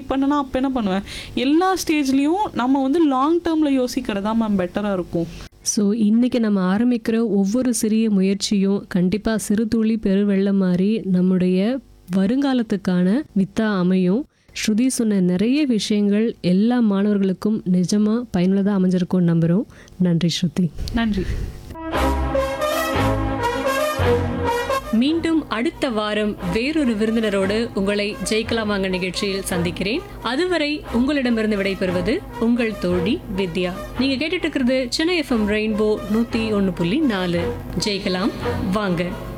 பண்ணனா அப்போ என்ன பண்ணுவேன் எல்லா ஸ்டேஜ்லேயும் நம்ம வந்து லாங் டேர்மில் யோசிக்கிறதா மேம் பெட்டராக இருக்கும் ஸோ இன்னைக்கு நம்ம ஆரம்பிக்கிற ஒவ்வொரு சிறிய முயற்சியும் கண்டிப்பாக சிறு துளி பெருவெள்ளம் மாதிரி நம்முடைய வருங்காலத்துக்கான வித்தா அமையும் ஸ்ருதி சொன்ன நிறைய விஷயங்கள் எல்லா மாணவர்களுக்கும் நிஜமாக பயனுள்ளதாக அமைஞ்சிருக்கும்னு நம்புகிறோம் நன்றி ஸ்ருதி நன்றி மீண்டும் அடுத்த வாரம் வேறொரு விருந்தினரோடு உங்களை ஜெயிக்கலாம் வாங்க நிகழ்ச்சியில் சந்திக்கிறேன் அதுவரை உங்களிடமிருந்து விடைபெறுவது உங்கள் தோழி வித்யா நீங்க கேட்டுட்டு இருக்கிறது சென்னை எஃப்எம் ரெயின்போ நூத்தி ஒன்னு புள்ளி நாலு ஜெயிக்கலாம் வாங்க